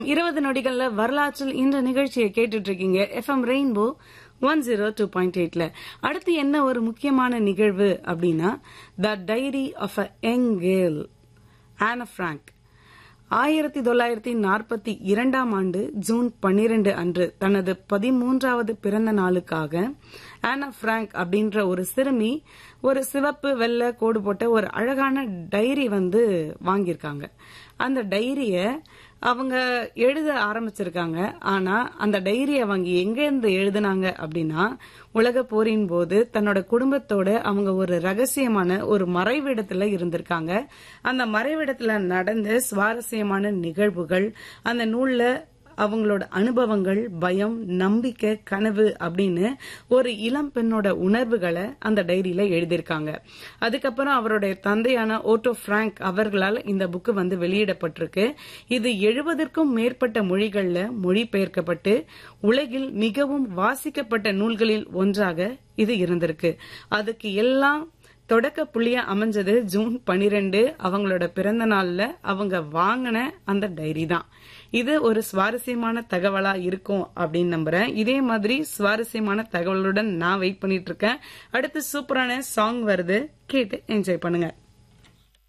இருபது நொடிகள்ல வரலாற்றில் இந்த நிகழ்ச்சியை கேட்டுட்டு இருக்கீங்க FM rainbow one zero two point எயிட்ல அடுத்து என்ன ஒரு முக்கியமான நிகழ்வு அப்படின்னா the diary of a young girl Anne Frank ஆயிரத்தி தொள்ளாயிரத்தி நாற்பத்தி இரண்டாம் ஆண்டு ஜூன் பன்னிரண்டு அன்று தனது பதிமூன்றாவது பிறந்த நாளுக்காக ஆனா பிராங்க் அப்படின்ற ஒரு சிறுமி ஒரு சிவப்பு வெள்ளை கோடு போட்ட ஒரு அழகான டைரி வந்து வாங்கியிருக்காங்க அந்த டைரிய அவங்க எழுத ஆரம்பிச்சிருக்காங்க ஆனா அந்த டைரி அவங்க எங்க இருந்து எழுதுனாங்க அப்படின்னா உலக போரின் போது தன்னோட குடும்பத்தோட அவங்க ஒரு ரகசியமான ஒரு மறைவிடத்துல இருந்திருக்காங்க அந்த மறைவிடத்துல நடந்த சுவாரஸ்யமான நிகழ்வுகள் அந்த நூல்ல அவங்களோட அனுபவங்கள் பயம் நம்பிக்கை கனவு அப்படின்னு ஒரு இளம் பெண்ணோட உணர்வுகளை அந்த டைரியில எழுதியிருக்காங்க அதுக்கப்புறம் அவருடைய தந்தையான ஓட்டோ பிராங்க் அவர்களால் இந்த புக்கு வந்து வெளியிடப்பட்டிருக்கு இது எழுபதற்கும் மேற்பட்ட மொழிகள்ல மொழிபெயர்க்கப்பட்டு உலகில் மிகவும் வாசிக்கப்பட்ட நூல்களில் ஒன்றாக இது இருந்திருக்கு அதுக்கு எல்லாம் தொடக்க புள்ளியா அமைஞ்சது ஜூன் பனிரெண்டு அவங்களோட பிறந்த நாள்ல அவங்க வாங்கின அந்த டைரி தான் இது ஒரு சுவாரஸ்யமான தகவலா இருக்கும் அப்படின்னு நம்புறேன் இதே மாதிரி சுவாரஸ்யமான தகவலுடன் நான் வெயிட் பண்ணிட்டு இருக்கேன் அடுத்து சூப்பரான சாங் வருது கேட்டு என்ஜாய் பண்ணுங்க